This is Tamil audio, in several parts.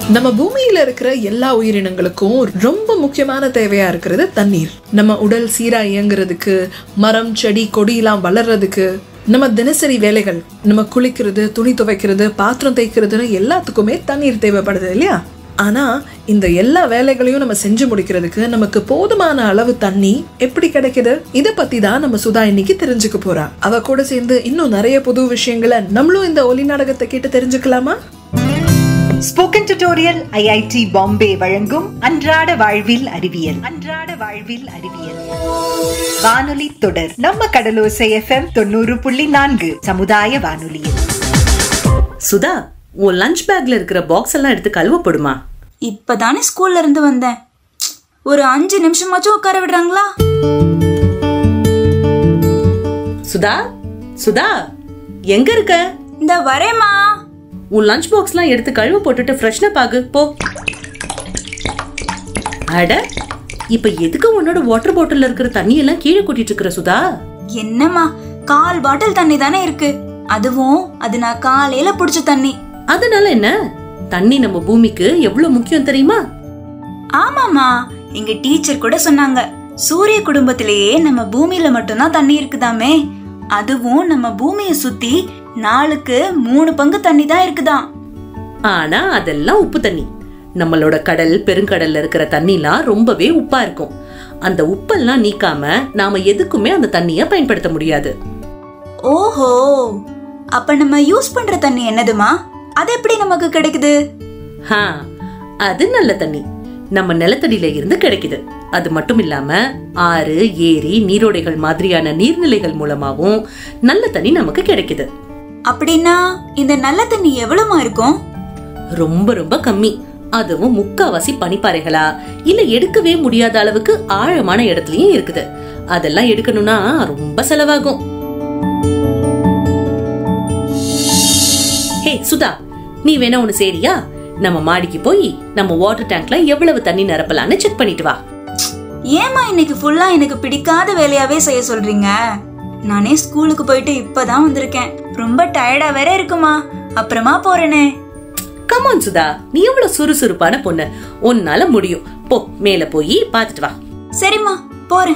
நம்ம பூமியில இருக்கிற எல்லா உயிரினங்களுக்கும் ரொம்ப முக்கியமான தேவையா இருக்கிறது தண்ணீர் நம்ம உடல் சீரா இயங்குறதுக்கு மரம் செடி கொடியெல்லாம் வளர்றதுக்கு நம்ம தினசரி வேலைகள் நம்ம குளிக்கிறது துணி துவைக்கிறது பாத்திரம் தேய்க்கிறதுன்னு எல்லாத்துக்குமே தண்ணீர் தேவைப்படுது இல்லையா ஆனா இந்த எல்லா வேலைகளையும் நம்ம செஞ்சு முடிக்கிறதுக்கு நமக்கு போதுமான அளவு தண்ணி எப்படி கிடைக்குது இத பத்தி தான் நம்ம சுதா இன்னைக்கு தெரிஞ்சுக்க போறா அவ கூட சேர்ந்து இன்னும் நிறைய புது விஷயங்களை நம்மளும் இந்த ஒலி நாடகத்தை கேட்டு தெரிஞ்சுக்கலாமா ஸ்போக்கன் டியூட்டோரியல் ஐஐடி பாம்பே வழங்கும் அன்றாட வாழ்வில் அறிவியல் அன்றாட வாழ்வில் அறிவியல் வானொலி தொடர் நம்ம கடலோசை எஃப்எம் தொண்ணூறு புள்ளி நான்கு சமுதாய வானொலியில் சுதா உன் லஞ்ச் பேக்ல இருக்கிற பாக்ஸ் எல்லாம் எடுத்து கழுவப்படுமா இப்பதானே ஸ்கூல்ல இருந்து வந்தேன் ஒரு அஞ்சு நிமிஷமாச்சும் உட்கார விடுறாங்களா சுதா சுதா எங்க இருக்க இந்த வரேம்மா உன் லஞ்ச் பாக்ஸ்லாம் எடுத்து கழுவ போட்டுட்டு ஃப்ரெஷ்னப் ஆகு போ அட இப்ப எதுக்கு உன்னோட வாட்டர் பாட்டில்ல இருக்கிற தண்ணி எல்லாம் கீழே கொட்டிட்டு இருக்கிற சுதா என்னம்மா கால் பாட்டில் தண்ணி தானே இருக்கு அதுவும் அது நான் காலையில புடிச்ச தண்ணி அதனால என்ன தண்ணி நம்ம பூமிக்கு எவ்வளவு முக்கியம் தெரியுமா ஆமாமா எங்க டீச்சர் கூட சொன்னாங்க சூரிய குடும்பத்திலேயே நம்ம பூமியில மட்டும்தான் தண்ணி இருக்குதாமே அதுவும் நம்ம பூமியை சுத்தி நாளுக்கு மூணு பங்கு தண்ணி தான் இருக்குதாம் ஆனா அதெல்லாம் உப்பு தண்ணி நம்மளோட கடல் பெருங்கடல்ல இருக்கிற தண்ணிலாம் ரொம்பவே உப்பா இருக்கும் அந்த உப்பெல்லாம் நீக்காம நாம எதுக்குமே அந்த தண்ணிய பயன்படுத்த முடியாது ஓஹோ அப்ப நம்ம யூஸ் பண்ற தண்ணி என்னதுமா அது எப்படி நமக்கு கிடைக்குது ஹா அது நல்ல தண்ணி நம்ம நிலத்தடியில இருந்து கிடைக்குது அது மட்டும் இல்லாம ஆறு ஏரி நீரோடைகள் மாதிரியான நீர்நிலைகள் மூலமாவும் நல்ல தண்ணி நமக்கு கிடைக்குது அப்படின்னா இந்த நல்ல தண்ணி எவ்வளவுமா இருக்கும் ரொம்ப ரொம்ப கம்மி அதுவும் முக்காவாசி பனிப்பாறைகளா இல்ல எடுக்கவே முடியாத அளவுக்கு ஆழமான இடத்துலயும் இருக்குது அதெல்லாம் எடுக்கணும்னா ரொம்ப செலவாகும் ஹே சுதா நீ வேணா ஒண்ணு சரியா நம்ம மாடிக்கு போய் நம்ம வாட்டர் டேங்க்ல எவ்வளவு தண்ணி நிரப்பலாம்னு செக் பண்ணிட்டு வா ஏமா இன்னைக்கு ஃபுல்லா எனக்கு பிடிக்காத வேலையாவே செய்ய சொல்றீங்க நானே ஸ்கூலுக்கு போயிட்டு இப்பதான் வந்திருக்கேன் ரொம்ப டயர்டா வேற இருக்குமா அப்புறமா போறேனே கமான் சுதா நீ எவ்வளவு சுறுசுறுப்பான பொண்ணு உன்னால முடியும் போ மேல போய் பாத்துட்டு வா சரிம்மா போறேன்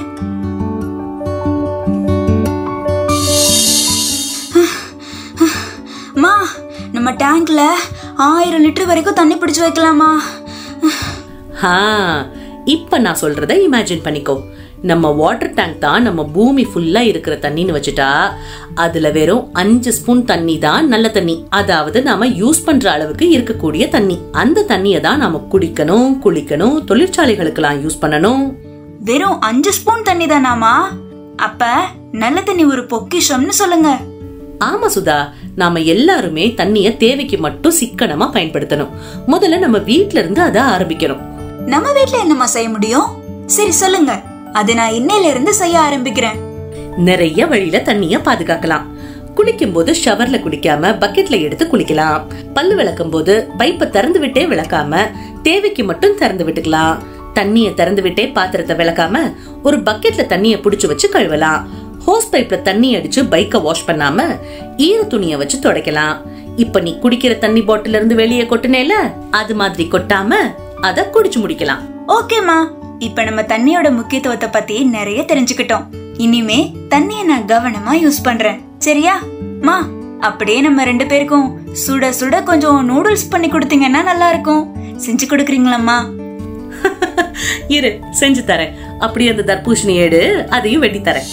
மா நம்ம டேங்க்ல ஆயிரம் லிட்டர் வரைக்கும் தண்ணி பிடிச்சு வைக்கலாமா ஹா இப்ப நான் சொல்றத இமேஜின் பண்ணிக்கோ நம்ம வாட்டர் டேங்க் தான் நம்ம பூமி ஃபுல்லா இருக்கிற தண்ணின்னு வச்சுட்டா அதுல வெறும் அஞ்சு ஸ்பூன் தண்ணி தான் நல்ல தண்ணி அதாவது நாம யூஸ் பண்ற அளவுக்கு இருக்கக்கூடிய தண்ணி அந்த தண்ணியை தான் நாம குடிக்கணும் குளிக்கணும் தொழிற்சாலைகளுக்கெல்லாம் யூஸ் பண்ணணும் வெறும் அஞ்சு ஸ்பூன் தண்ணி தானாமா அப்ப நல்ல தண்ணி ஒரு பொக்கிஷம்னு சொல்லுங்க ஆமா சுதா நாம எல்லாருமே தண்ணிய தேவைக்கு மட்டும் சிக்கனமா பயன்படுத்தணும் முதல்ல நம்ம வீட்ல இருந்து அதை ஆரம்பிக்கணும் நம்ம வீட்ல என்னம்மா செய்ய முடியும் சரி சொல்லுங்க அதை நான் இன்னையில இருந்து செய்ய ஆரம்பிக்கிறேன் நிறைய வழியில தண்ணிய பாதுகாக்கலாம் குளிக்கும் போது ஷவர்ல குளிக்காம பக்கெட்ல எடுத்து குளிக்கலாம் பல்லு விளக்கும் போது பைப்பை திறந்து விட்டே விளக்காம தேவைக்கு மட்டும் திறந்து விட்டுக்கலாம் தண்ணிய திறந்து விட்டே பாத்திரத்தை விளக்காம ஒரு பக்கெட்ல தண்ணிய புடிச்சு வச்சு கழுவலாம் ஹோஸ் பைப்ல தண்ணி அடிச்சு பைக்க வாஷ் பண்ணாம ஈர துணிய வச்சு துடைக்கலாம் இப்ப நீ குடிக்கிற தண்ணி பாட்டில இருந்து வெளியே கொட்டுனேல அது மாதிரி கொட்டாம அத குடிச்சு முடிக்கலாம் ஓகேம்மா இப்ப நம்ம தண்ணியோட முக்கியத்துவத்தை பத்தி நிறைய தெரிஞ்சுக்கிட்டோம் இனிமே தண்ணிய நான் கவனமா யூஸ் பண்றேன் சரியா மா அப்படியே நம்ம ரெண்டு பேருக்கும் சுட சுட கொஞ்சம் நூடுல்ஸ் பண்ணி கொடுத்தீங்கன்னா நல்லா இருக்கும் செஞ்சு கொடுக்குறீங்களாம்மா இரு செஞ்சு தரேன் அப்படியே அந்த தர்பூசணி ஏடு அதையும் வெட்டி தரேன்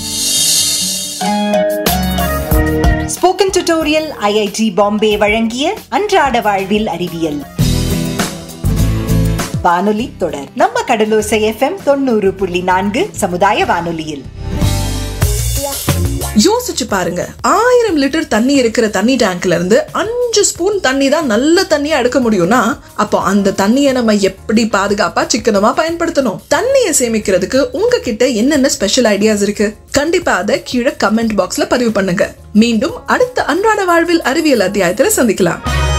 ஸ்போக்கன் டியூட்டோரியல் ஐஐடி பாம்பே வழங்கிய அன்றாட வாழ்வில் அறிவியல் வானொலி தொடர் நம்ம கடலோசை எஃப்எம் தொண்ணூறு புள்ளி நான்கு சமுதாய வானொலியில் யோசிச்சு பாருங்க ஆயிரம் லிட்டர் தண்ணி இருக்கிற தண்ணி டேங்க்ல இருந்து அஞ்சு ஸ்பூன் தண்ணி தான் நல்ல தண்ணியா எடுக்க முடியும்னா அப்போ அந்த தண்ணியை நம்ம எப்படி பாதுகாப்பா சிக்கனமா பயன்படுத்தணும் தண்ணியை சேமிக்கிறதுக்கு உங்ககிட்ட என்னென்ன ஸ்பெஷல் ஐடியாஸ் இருக்கு கண்டிப்பா அதை கீழே கமெண்ட் பாக்ஸ்ல பதிவு பண்ணுங்க மீண்டும் அடுத்த அன்றாட வாழ்வில் அறிவியல் அத்தியாயத்துல சந்திக்கலாம்